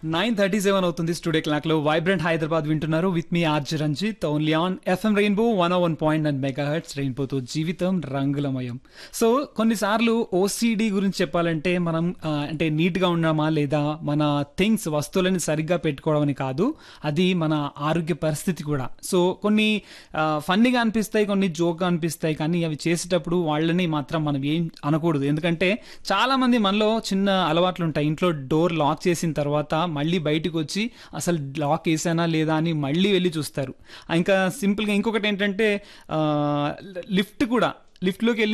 nine thirty seven అవుతుంది studio clock లో vibrant Hyderabad వింటున్నారు విత్ మీ RJ Ranjith only on FM rainbow one O one point and megahertz రెయిన్బోతో జీవితం రంగులమయం సో కొన్నిసార్లు ఓసిడి గురించి చెప్పాలంటే మనం ఆ, అంటే నీట్ గా ఉన్నామా లేదా మన థింగ్స్ వస్తువులని సరిగ్గా పెట్టుకోవడం అని కాదు అది మన ఆరోగ్య పరిస్థితి కూడా సో కొన్ని ఫన్నీగా అనిపిస్తాయి కొన్ని జోక్గా అనిపిస్తాయి కానీ అవి చేసేటప్పుడు వాళ్ళని మాత్రం మనం ఏం అనకూడదు ఎందుకంటే చాలా మంది మనలో చిన్న అలవాట్లు ఉంటాయి ఇంట్లో డోర్ లాక్ చేసిన తర్వాత మళ్ళీ బయటకు వచ్చి అసలు లాక్ వేసానా లేదా అని మళ్ళీ వెళ్ళి చూస్తారు ఇంకా సింపుల్గా ఇంకొకటి ఏంటంటే లిఫ్ట్ కూడా లిఫ్ట్లోకి వెళ్ళి